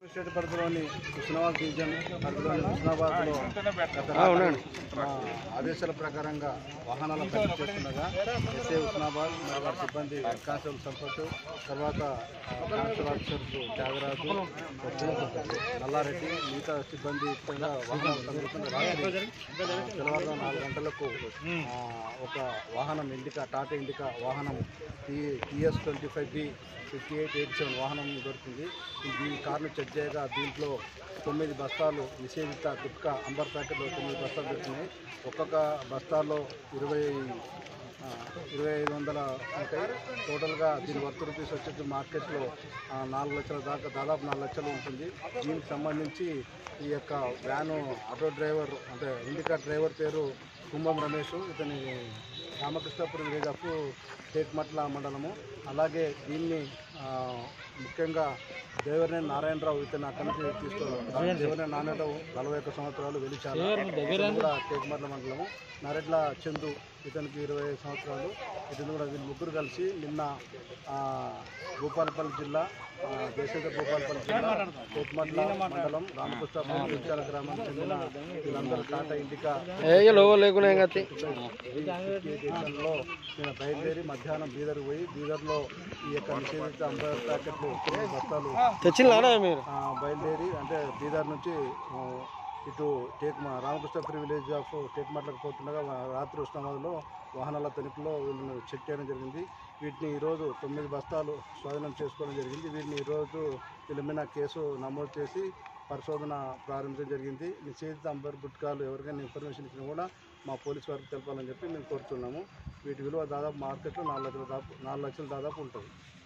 State పరిధిలోని Husnabad division పరిధిలోని హుస్నాబాద్లో గత అవునండి. మా ఆదేశాల ప్రకారంగా వాహనాల పని చేస్తుండగా ఎస్ఏ హుస్నాబాద్ మరి వారి సిబ్బంది కానిస్టేబుల్ సంపత్ తర్వాత ఆ, కానిస్టేబుల్ ఆఫీసర్స్ త్యాగరాజు నల్లారెడ్డి మిగతా సిబ్బంది యుక్తంగా వాహనాలు సందర్భంగా రాత్రి ఆ, తెల్లవారుజాము నాలుగు గంటలకు ఆ, ఒక వాహనం ఇండికా టాటా ఇండికా వాహనం T TS twenty five B fifty eight eight seven వాహనం దొరికింది ఈ కార్ను చెక్ చేయగా దీంట్లో తొమ్మిది బస్తాలు నిషేధిత గుట్కా అంబర్ ప్యాకెట్లో తొమ్మిది బస్తాలు దొరికినాయి ఒక్కొక్క బస్తాలో ఇరవై ఆ, ఇరవై ఐదు వందల ఉంటాయి టోటల్గా దీని వర్త్ రూపీస్ వచ్చేసి మార్కెట్లో ఆ, నాలుగు లక్షల దాకా దాదాపు నాలుగు లక్షలు ఉంటుంది దీనికి సంబంధించి ఈ యొక్క వ్యాను ఆటో డ్రైవర్ అంటే ఇండికా డ్రైవర్ పేరు కుంభం రమేష్ ఇతని రామకృష్ణపురం విలేజ్ ఆఫ్ టేక్మట్ల మండలము అలాగే దీన్ని ఆ, ముఖ్యంగా దేవరనేని నారాయణరావు ఇతను అక్కడి నుంచి తీసుకోవాలి దేవరనేని నారాయణరావు నలభై ఒక్క సంవత్సరాలు వెలిచారు ఇతను కూడా టేక్మట్ల మండలము నరెడ్ల చందు ఇతనికి ఇరవై ఐదు సంవత్సరాలు ఇతను కూడా వీళ్ళు ముగ్గురు కలిసి నిన్న ఆ, భూపాలపల్లి జిల్లా ఆ, దేశేత భూపాలపల్లి జిల్లా టేక్మట్ల మండలం రామకృష్ణపురం విచాల గ్రామానికి చెందిన వీళ్ళందరూ టాటా ఇండికా ఏ లోవ లేకునే గతి దేశంలో నేను బయలుదేరి మధ్యాహ్నం బీదర్ పోయి బీదర్లో ఈ యొక్క నిషేధిత అంబర్ ప్యాకెట్లు తొమ్మిది బస్తాలు తెచ్చిందా మీరు ఆ, బయలుదేరి అంటే బీదర్ నుంచి ఆ, ఇటు టేక్ మా రామకృష్ణపురి విలేజ్ ఆఫ్ టేక్మాట్లకు పోతుండగా వా- రాత్రి ఉష్ణమాదలో వాహనాల తనిఖీలో వీళ్ళని చెక్ చేయడం జరిగింది వీటిని ఈరోజు తొమ్మిది బస్తాలు స్వాధీనం చేసుకోవడం జరిగింది వీటిని ఈరోజు వీళ్ళ మీద కేసు నమోదు చేసి పరిశోధన ప్రారంభించడం జరిగింది నిషేధిత అంబర్ గుట్కాలు ఎవరికైనా ఇన్ఫర్మేషన్ ఇచ్చినా కూడా మా పోలీస్ వారికి తెలపాలని చెప్పి మేము కోరుతున్నాము వీటి విలువ దాదాపు మార్కెట్లో నాలుగు లక్షల దాదాపు నాలుగు లక్షలు దాదాపు ఉంటుంది